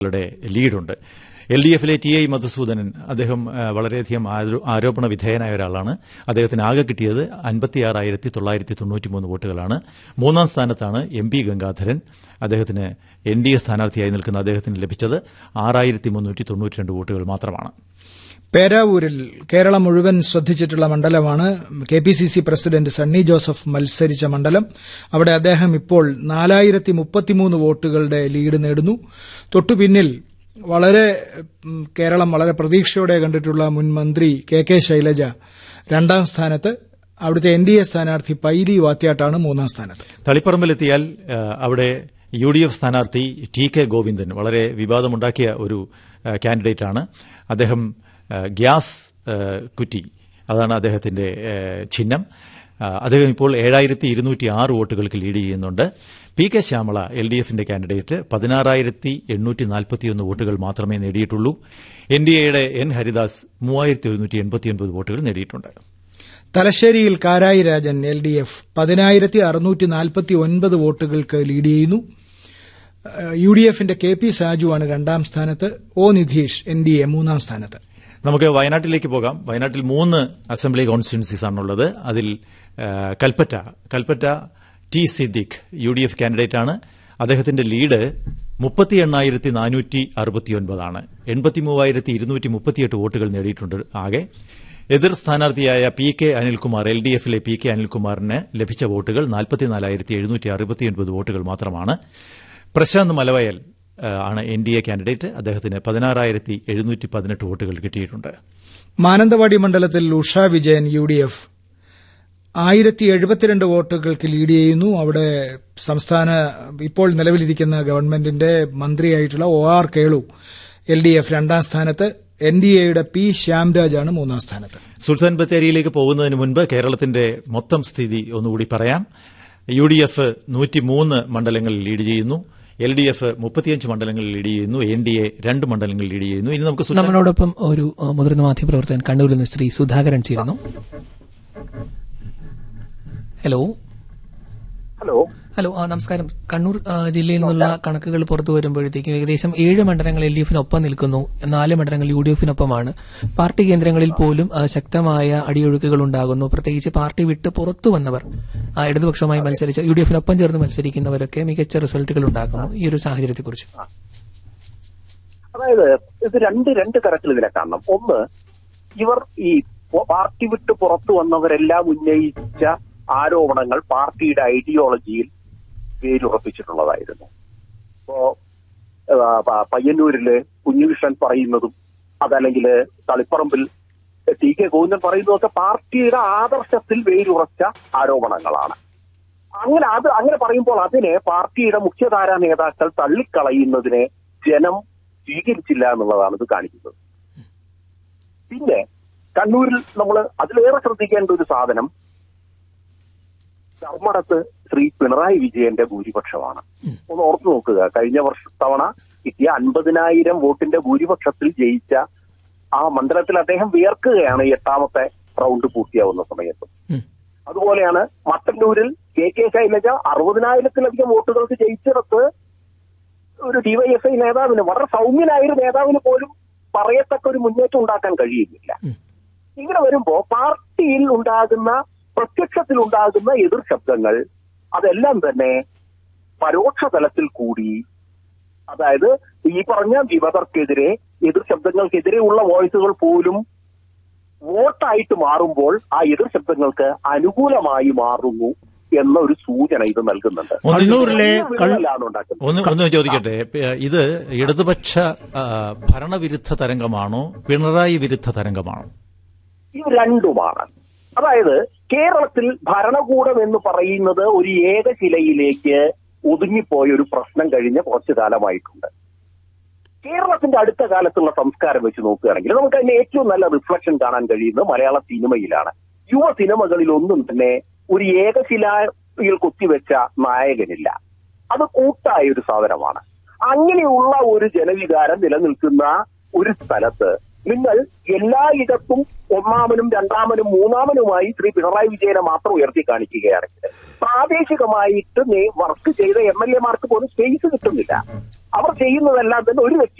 യുടെ ലീഡുണ്ട് L D എഫിലെ ടി ഐ മധുസൂദനൻ അദ്ദേഹം ആ, വളരെയധികം ആരോ- ആരോപണ വിധേയനായ ഒരാളാണ് അദ്ദേഹത്തിന് ആകെ കിട്ടിയത് അൻപത്തിയാറായിരത്തി തൊള്ളായിരത്തി തൊണ്ണൂറ്റിമൂന്ന് വോട്ടുകളാണ് മൂന്നാം സ്ഥാനത്താണ് എം പി ഗംഗാധരൻ അദ്ദേഹത്തിന് എൻ ഡി എ സ്ഥാനാർത്ഥിയായി നിൽക്കുന്ന അദ്ദേഹത്തിന് ലഭിച്ചത് ആറായിരത്തി മുന്നൂറ്റി തൊണ്ണൂറ്റിരണ്ട് വോട്ടുകൾ മാത്രമാണ് പേരാവൂരിൽ കേരളം മുഴുവൻ ശ്രദ്ധിച്ചിട്ടുള്ള മണ്ഡലമാണ് K P C C president Sunny Joseph മത്സരിച്ച മണ്ഡലം അവിടെ അദ്ദേഹം ഇപ്പോൾ നാലായിരത്തി മുപ്പത്തിമൂന്ന് വോട്ടുകളുടെ ലീഡ് നേടുന്നു തൊട്ടുപിന്നിൽ വളരെ ഉം, കേരളം വളരെ പ്രതീക്ഷയോടെ കണ്ടിട്ടുള്ള മുൻ മന്ത്രി കെ കെ ശൈലജ രണ്ടാം സ്ഥാനത്ത് അവിടുത്തെ എൻ ഡി എ സ്ഥാനാർത്ഥി പൈലി വാത്യാട്ടാണ് മൂന്നാം സ്ഥാനത്ത് തളിപ്പറമ്പിലെത്തിയാൽ ആ, അവിടെ യു ഡി എഫ് സ്ഥാനാർത്ഥി ടി കെ ഗോവിന്ദൻ വളരെ വിവാദമുണ്ടാക്കിയ ഒരു ആ, കാൻഡിഡേറ്റാണ് അദ്ദേഹം ആ, ഗ്യാസ് ആ, കുറ്റി അതാണ് അദ്ദേഹത്തിന്റെ ആ, ചിഹ്നം ആ, അദ്ദേഹം ഇപ്പോൾ ഏഴായിരത്തി ഇരുന്നൂറ്റി ആറ് വോട്ടുകൾക്ക് ലീഡ് ചെയ്യുന്നുണ്ട് P K Shyamala L D എഫിന്റെ കാൻഡിഡേറ്റ് പതിനാറായിരത്തി എണ്ണൂറ്റി നാൽപ്പത്തിയൊന്ന് വോട്ടുകൾ മാത്രമേ നേടിയിട്ടുള്ളൂ എൻ ഡി എയുടെ എൻ ഹരിദാസ് മൂവായിരത്തി ഒരുന്നൂറ്റി എൺപത്തിയൊൻപത് വോട്ടുകൾ നേടിയിട്ടുണ്ട് തലശ്ശേരിയിൽ Karayi Rajan L D F പതിനായിരത്തി അറുന്നൂറ്റി നാൽപ്പത്തി ഒൻപത് വോട്ടുകൾക്ക് ലീഡ് ചെയ്യുന്നു ഏഹ് യു ഡി എഫിന്റെ കെ പി സാജുവാണ് രണ്ടാം സ്ഥാനത്ത് O Nidheesh N D A മൂന്നാം സ്ഥാനത്ത് നമുക്ക് വയനാട്ടിലേക്ക് പോകാം വയനാട്ടിൽ മൂന്ന് അസംബ്ലി കോൺസ്റ്റിറ്റ്യൻസീസ് ആണുള്ളത് അതിൽ ആ, Kalpetta Kalpetta T Siddique U D F candidate ആണ് അദ്ദേഹത്തിന്റെ ലീഡ് മുപ്പത്തി എണ്ണായിരത്തി നാനൂറ്റി അറുപത്തിയൊൻപതാണ് എൺപത്തി മൂവായിരത്തി ഇരുന്നൂറ്റി മുപ്പത്തിയെട്ട് വോട്ടുകൾ നേടിയിട്ടുണ്ട് ആകെ എതിർ സ്ഥാനാർത്ഥിയായ P K Anilkumar L D എഫിലെ പി കെ അനിൽകുമാറിന് ലഭിച്ച വോട്ടുകൾ നാൽപ്പത്തിനാലായിരത്തി എഴുന്നൂറ്റി അറുപത്തിയൊൻപത് വോട്ടുകൾ മാത്രമാണ് പ്രശാന്ത് മലവയൽ ആ, ആണ് എൻ ഡി എ കാൻഡിഡേറ്റ് അദ്ദേഹത്തിന് പതിനാറായിരത്തി എഴുന്നൂറ്റി പതിനെട്ട് വോട്ടുകൾ കിട്ടിയിട്ടുണ്ട് മാനന്തവാടി മണ്ഡലത്തിൽ Usha Vijayan U D F ആയിരത്തി എഴുപത്തിരണ്ട് വോട്ടുകൾക്ക് ലീഡ് ചെയ്യുന്നു അവിടെ സംസ്ഥാന ഇപ്പോൾ നിലവിലിരിക്കുന്ന ഗവൺമെന്റിന്റെ മന്ത്രിയായിട്ടുള്ള O R Kelu L D F രണ്ടാം സ്ഥാനത്ത് എൻ ഡി എയുടെ പി ശ്യാംരാജാണ് മൂന്നാം സ്ഥാനത്ത് സുൽത്താൻ ബത്തേരിയിലേക്ക് പോകുന്നതിന് മുൻപ് കേരളത്തിന്റെ മൊത്തം സ്ഥിതി ഒന്നുകൂടി പറയാം യു ഡി എഫ് നൂറ്റിമൂന്ന് മണ്ഡലങ്ങളിൽ ലീഡ് ചെയ്യുന്നു എൽ ഡി എഫ് മുപ്പത്തിയഞ്ച് മണ്ഡലങ്ങളിൽ ലീഡ് ചെയ്യുന്നു എൻ ഡി എ രണ്ട് മണ്ഡലങ്ങളിൽ ലീഡ് ചെയ്യുന്നു ഇനി നമുക്ക് സുൽത്താൻ നമ്മളോടൊപ്പം ഒരു ആ, മുതിർന്ന മാധ്യമപ്രവർത്തകൻ കണ്ണൂരിൽ നിന്ന് ശ്രീ സുധാകരൻ ചേരുന്നു ഹലോ ഹലോ ഹലോ ആ, നമസ്കാരം കണ്ണൂർ ആ, ജില്ലയിൽ നിന്നുള്ള കണക്കുകൾ പുറത്തു വരുമ്പോഴത്തേക്കും ഏകദേശം ഏഴ് മണ്ഡലങ്ങൾ എൽ ഡി എഫിനൊപ്പം നിൽക്കുന്നു നാല് മണ്ഡലങ്ങൾ യു ഡി എഫിനൊപ്പമാണ് പാർട്ടി കേന്ദ്രങ്ങളിൽ പോലും ആ, ശക്തമായ അടിയൊഴുക്കുകൾ ഉണ്ടാകുന്നു പ്രത്യേകിച്ച് പാർട്ടി വിട്ട് പുറത്തു വന്നവർ ആ, ഇടതുപക്ഷവുമായി മത്സരിച്ച യു ഡി എഫിനൊപ്പം ചേർന്ന് മത്സരിക്കുന്നവരൊക്കെ മികച്ച റിസൾട്ടുകൾ ഉണ്ടാക്കുന്നു ഈ ഒരു സാഹചര്യത്തെക്കുറിച്ച് അതായത് ഇത് രണ്ട് രണ്ട് തരത്തിൽ ഇതിനെ കാണണം ഒന്ന് ഇവർ ഈ പാർട്ടി വിട്ട് പുറത്തു വന്നവരെല്ലാം ഉന്നയിച്ച ആരോപണങ്ങൾ പാർട്ടിയുടെ ഐഡിയോളജിയിൽ വേരുറപ്പിച്ചിട്ടുള്ളതായിരുന്നു ഇപ്പോ ആ, പ- പയ്യന്നൂരില് കുഞ്ഞുകൃഷ്ണൻ പറയുന്നതും അതല്ലെങ്കിൽ തളിപ്പറമ്പിൽ ടി കെ ഗോവിന്ദൻ പറയുന്നതൊക്കെ പാർട്ടിയുടെ ആദർശത്തിൽ വേരുറച്ച ആരോപണങ്ങളാണ് അങ്ങനെ അത് അങ്ങനെ പറയുമ്പോൾ അതിനെ പാർട്ടിയുടെ മുഖ്യധാരാ നേതാക്കൾ തള്ളിക്കളയുന്നതിനെ ജനം സ്വീകരിച്ചില്ല എന്നുള്ളതാണ് ഇത് കാണിക്കുന്നത് പിന്നെ കണ്ണൂരിൽ നമ്മൾ അതിലേറെ ശ്രദ്ധിക്കേണ്ട ഒരു സാധനം ധർമ്മടത്ത് ശ്രീ പിണറായി വിജയന്റെ ഭൂരിപക്ഷമാണ് ഒന്ന് ഓർത്തു നോക്കുക കഴിഞ്ഞ വർഷ തവണ കിട്ടിയ അൻപതിനായിരം വോട്ടിന്റെ ഭൂരിപക്ഷത്തിൽ ജയിച്ച ആ മണ്ഡലത്തിൽ അദ്ദേഹം വിയർക്കുകയാണ് ഈ എട്ടാമത്തെ റൗണ്ട് പൂർത്തിയാവുന്ന സമയത്ത് ഉം. അതുപോലെയാണ് മട്ടന്നൂരിൽ കെ കെ ശൈലജ അറുപതിനായിരത്തിലധികം വോട്ടുകൾക്ക് ജയിച്ചിടത്ത് ഒരു ഡിവൈഎഫ്ഐ നേതാവിന് വളരെ സൗമ്യനായ ഒരു നേതാവിന് പോലും പറയത്തക്ക ഒരു മുന്നേറ്റം ഉണ്ടാക്കാൻ കഴിയുന്നില്ല ഇങ്ങനെ വരുമ്പോ പാർട്ടിയിൽ ഉണ്ടാകുന്ന പ്രത്യക്ഷത്തിൽ ഉണ്ടാകുന്ന എതിർ ശബ്ദങ്ങൾ അതെല്ലാം തന്നെ പരോക്ഷ തലത്തിൽ കൂടി അതായത് ഈ പറഞ്ഞ വിമതർക്കെതിരെ എതിർ ശബ്ദങ്ങൾക്കെതിരെയുള്ള വോയിസുകൾ പോലും വോട്ടായിട്ട് മാറുമ്പോൾ ആ എതിർ ശബ്ദങ്ങൾക്ക് അനുകൂലമായി മാറുന്നു എന്ന ഒരു സൂചന ഇത് നൽകുന്നുണ്ട് കണ്ണൂരിലെ വലിയ വിള്ളലാണ് ഉണ്ടാക്കുന്നത് ഒന്ന് ഒന്ന് ചോദിക്കട്ടെ പ- ഇത് ഇടതുപക്ഷ ആ, ഭരണവിരുദ്ധ തരംഗമാണോ പിണറായി വിരുദ്ധ തരംഗമാണോ ഇത് രണ്ടുമാണ് അതായത് കേരളത്തിൽ ഭരണകൂടം എന്ന് പറയുന്നത് ഒരു ഏകശിലയിലേക്ക് ഒതുങ്ങിപ്പോയ ഒരു പ്രശ്നം കഴിഞ്ഞ കുറച്ചു കാലമായിട്ടുണ്ട് കേരളത്തിന്റെ അടുത്ത കാലത്തുള്ള സംസ്കാരം വെച്ച് നോക്കുകയാണെങ്കിൽ നമുക്ക് അതിന്റെ ഏറ്റവും നല്ല റിഫ്ലക്ഷൻ കാണാൻ കഴിയുന്നത് മലയാള സിനിമയിലാണ് യുവ സിനിമകളിൽ ഒന്നും തന്നെ ഒരു ഏകശിലയിൽ കൊത്തിവെച്ച നായകനില്ല അത് കൂട്ടായ ഒരു സാധനമാണ് അങ്ങനെയുള്ള ഒരു ജനവികാരം നിലനിൽക്കുന്ന ഒരു സ്ഥലത്ത് നിങ്ങൾ എല്ലായിടത്തും ഒന്നാമനും രണ്ടാമനും മൂന്നാമനുമായി ശ്രീ പിണറായി വിജയനെ മാത്രം ഉയർത്തി കാണിക്കുകയാണെങ്കിൽ പ്രാദേശികമായിട്ട് നേ- വർക്ക് ചെയ്ത എം എൽ എമാർക്ക് പോലും സ്പേസ് കിട്ടുന്നില്ല അവർ ചെയ്യുന്നതെല്ലാം തന്നെ ഒരു വ്യക്തി